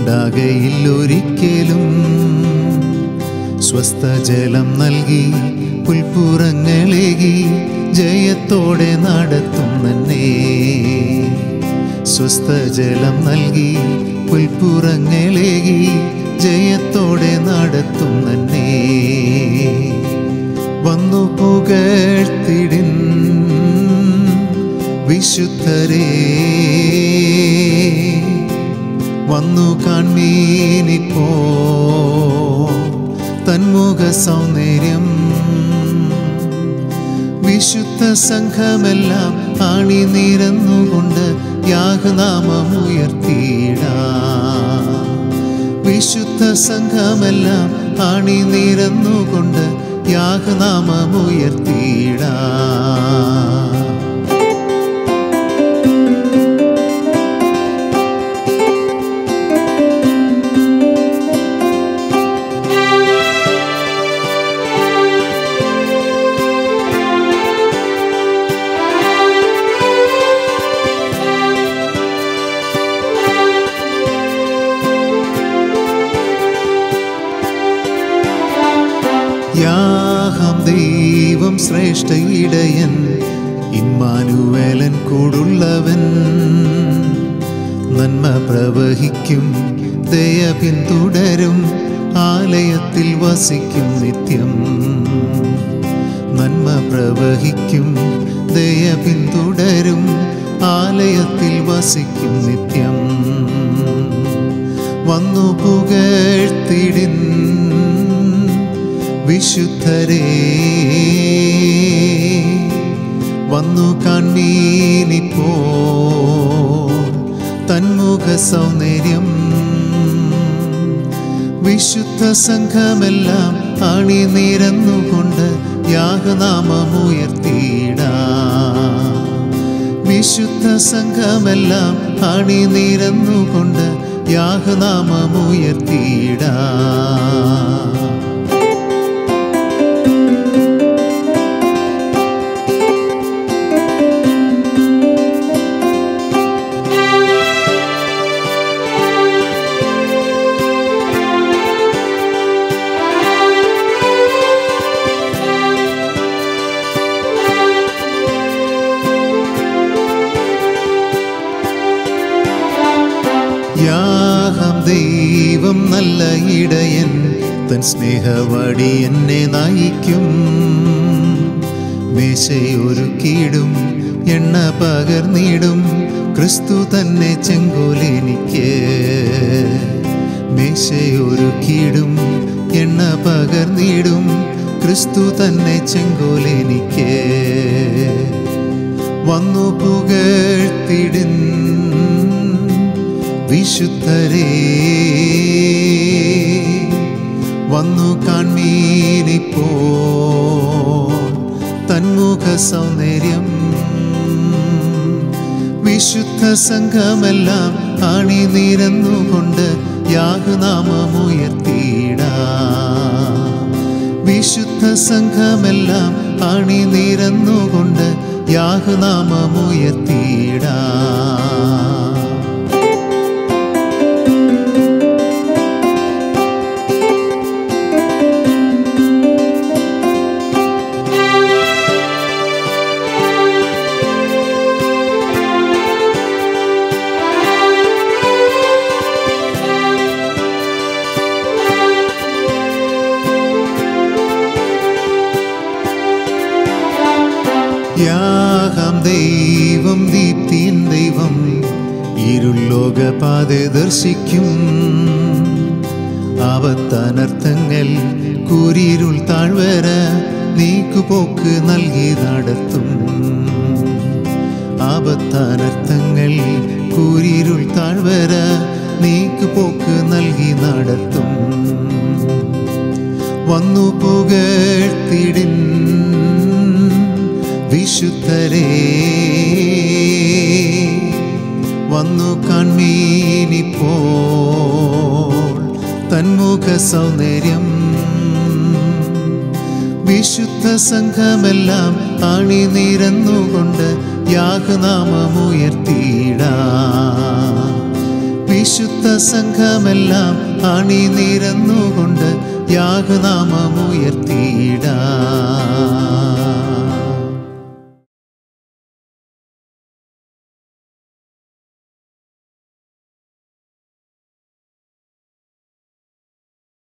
ഉണ്ടാകയില്ലൊരിക്കലും സ്വസ്ഥജലം നൽകി പുൽപ്പുറങ്ങളേകി ജയത്തോടെ നടത്തും തന്നെ സ്വസ്ഥജലം നൽകി പുൽപ്പുറങ്ങളേകി ജയത്തോടെ നടത്തും തന്നെ വന്നു പുകഴ്ത്തിടിൻ വിശുദ്ധരേ വന്നു കാൺമീനിപ്പോ തന്മുഖ സൗന്ദര്യം വിശുദ്ധ സംഘമെല്ലാം ആണി നിരന്നുകൊണ്ട് യാഗനാമമുയർത്തിയിട വിശുദ്ധ സംഘമെല്ലാം ആണി നിരന്നുകൊണ്ട് യാഗനാമമുയർത്തിയിട യാഹം ദൈവം ശ്രേഷ്ഠ ഇടയൻ ഇമ്മാനുവേലൻ കൂടുള്ളവൻ നന്മ പ്രവഹിക്കും ദയ പിന്തുടരും ആലയത്തിൽ വസിക്കും നിത്യം നന്മ പ്രവഹിക്കും ദയ പിന്തുടരും ആലയത്തിൽ വസിക്കും നിത്യം വന്നു പുകഴ്ത്തിടിൻ വിശുദ്ധരേ വന്നു കാൺമീനിപ്പോ തന്മുഖ സൗന്ദര്യം വിശുദ്ധ സംഘമെല്ലാം അണി നിരന്നുകൊണ്ട് യാഗനാമമുയർത്തിയിട വിശുദ്ധ സംഘമെല്ലാം അണി നിരന്നുകൊണ്ട് യാഗനാമമുയർത്തിയിട യാഹം ദൈവം നല്ല ഇടയൻ തൻ സ്നേഹവടി എന്നെ നയിക്കും മേശയൊരുക്കിയിടും എണ്ണ പകർന്നിടും ക്രിസ്തു തന്നെ ചെങ്കോലെനിക്ക് മേശയൊരുക്കിയിടും എണ്ണ പകർന്നിടും ക്രിസ്തു തന്നെ ചെങ്കോലെനിക്ക് വന്നു പുകഴ്ത്തിടിൻ വിശുദ്ധരേ വന്നു കാൺമീനിപ്പോ തന്മുഖ സൗന്ദര്യം വിശുദ്ധ സംഘമെല്ലാം അണി നിരന്നുകൊണ്ട് യാഗനാമമുയർത്തിയിട വിശുദ്ധ സംഘമെല്ലാം അണി നിരന്നുകൊണ്ട് യാഗനാമമുയർത്തിയിട യാഹം ദൈവം ദീപ്തിൻ ദൈവം ഇരുലോകപാതെ ദർശിക്കും ആപത്തനർത്ഥങ്ങൾ കൂരിരുൾ താഴ്വര നീക്കുപോക്ക് നൽകി നടത്തും ആപത്തനർത്ഥങ്ങൾ കൂരിരുൾ താഴ്വര നീക്കുപോക്ക് നൽകി നടത്തും വന്നു പുകഴ്ത്തിടിൻ വിശുദ്ധരേ വന്നു കാൺമീനിപ്പോ തന്മുഖ സൗന്ദര്യം വിശുദ്ധ സംഘമെല്ലാം അണി നിരന്നുകൊണ്ട് യാഗനാമമുയർത്തിയിട വിശുദ്ധ സംഘമെല്ലാം അണിനിരന്നുകൊണ്ട് യാഗനാമമുയർത്തിയിടാം